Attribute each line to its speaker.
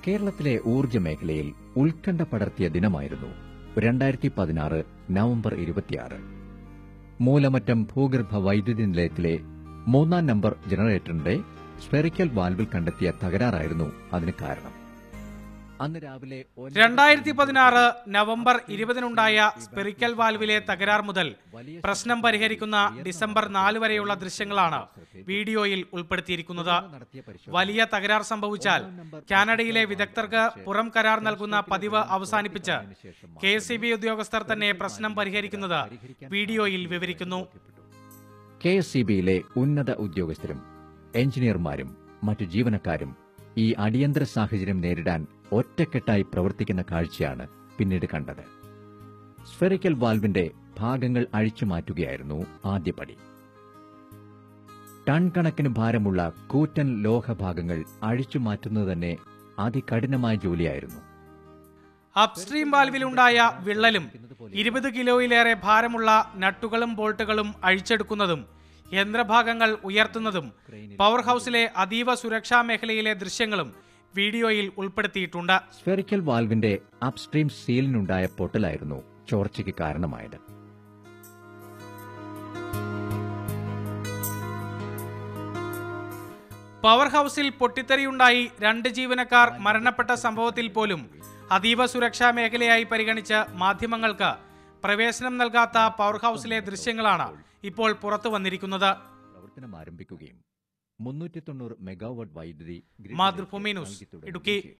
Speaker 1: കേരളത്തിലെ ഊർജ്ജ മേഖലയിൽ ഉത്കണ്ഠ പടർത്തിയ ദിനമായിരുന്നു രണ്ടായിരത്തി പതിനാറ് നവംബർ ഇരുപത്തിയാറ് മൂലമറ്റം ഭൂഗർഭ വൈദ്യുതി നിലയത്തിലെ മൂന്നാം നമ്പർ ജനറേറ്ററിന്റെ സ്പെറിക്കൽ വാൽവിൽ കണ്ടെത്തിയ തകരാറായിരുന്നു അതിന് കാരണം അന്ന് രാവിലെ ഒൻപത്
Speaker 2: രണ്ടായിരത്തി പതിനാറ് നവംബർ ഇരുപതിനുണ്ടായ സ്പെറിക്കൽ വാൽവിലെ തകരാർ മുതൽ പ്രശ്നം പരിഹരിക്കുന്ന ഡിസംബർ നാല് വരെയുള്ള ദൃശ്യങ്ങളാണ് വീഡിയോയിൽ ഉൾപ്പെടുത്തിയിരിക്കുന്നത് വലിയ തകരാർ സംഭവിച്ചാൽ കാനഡയിലെ വിദഗ്ധർക്ക് പുറം കരാർ നൽകുന്ന പതിവ് അവസാനിപ്പിച്ച് കെ എസ് ഉദ്യോഗസ്ഥർ തന്നെ പ്രശ്നം പരിഹരിക്കുന്നത് വീഡിയോയിൽ വിവരിക്കുന്നു
Speaker 1: കെ എസ് സി ബിയിലെ ഉന്നത ഉദ്യോഗസ്ഥരും എഞ്ചിനീയർമാരും മറ്റു ജീവനക്കാരും ഈ അടിയന്തര സാഹചര്യം നേരിടാൻ ഒറ്റക്കെട്ടായി പ്രവർത്തിക്കുന്ന കാഴ്ചയാണ് പിന്നീട് കണ്ടത് സ്ഫെറിക്കൽ വാൽവിന്റെ ഭാഗങ്ങൾ അഴിച്ചു മാറ്റുകയായിരുന്നു ആദ്യപടി ടൺ കണക്കിന് ഭാരമുള്ള കൂറ്റൻ ലോഹഭാഗങ്ങൾ അഴിച്ചു മാറ്റുന്നത് തന്നെ അതികഠിനമായ ജോലിയായിരുന്നു
Speaker 2: അപ്സ്ട്രീം വാൽവിലുണ്ടായ വിള്ളലും ഇരുപത് കിലോയിലേറെ ഭാരമുള്ള നട്ടുകളും ബോൾട്ടുകളും അഴിച്ചെടുക്കുന്നതും യന്ത്രഭാഗങ്ങൾ ഉയർത്തുന്നതും പവർ ഹൗസിലെ അതീവ സുരക്ഷാ മേഖലയിലെ ദൃശ്യങ്ങളും വീഡിയോയിൽ ഉൾപ്പെടുത്തിയിട്ടുണ്ട്
Speaker 1: സ്ഫെറിക്കൽ വാൽവിന്റെ അപ്സ്ട്രീം സീലിനുണ്ടായ പൊട്ടലായിരുന്നു ചോർച്ചയ്ക്ക് കാരണമായത്
Speaker 2: പവർ ഹൗസിൽ പൊട്ടിത്തെറിയുണ്ടായി രണ്ട് ജീവനക്കാർ മരണപ്പെട്ട സംഭവത്തിൽ പോലും അതീവ സുരക്ഷാ മേഖലയായി പരിഗണിച്ച് മാധ്യമങ്ങൾക്ക് പ്രവേശനം നൽകാത്ത പവർ ഹൗസിലെ ദൃശ്യങ്ങളാണ് ഇപ്പോൾ പുറത്തു വന്നിരിക്കുന്നത്
Speaker 1: പ്രവർത്തനം ആരംഭിക്കുകയും മുന്നൂറ്റി തൊണ്ണൂറ് മെഗാവാട്ട് വൈദ്യുതി ഗ്രിഡിലേക്ക്
Speaker 2: മാതൃഭൂമി ന്യൂസ്
Speaker 1: നൽകി തുടങ്ങുകയും
Speaker 2: ഇടുക്കി
Speaker 1: ചെയ്തു.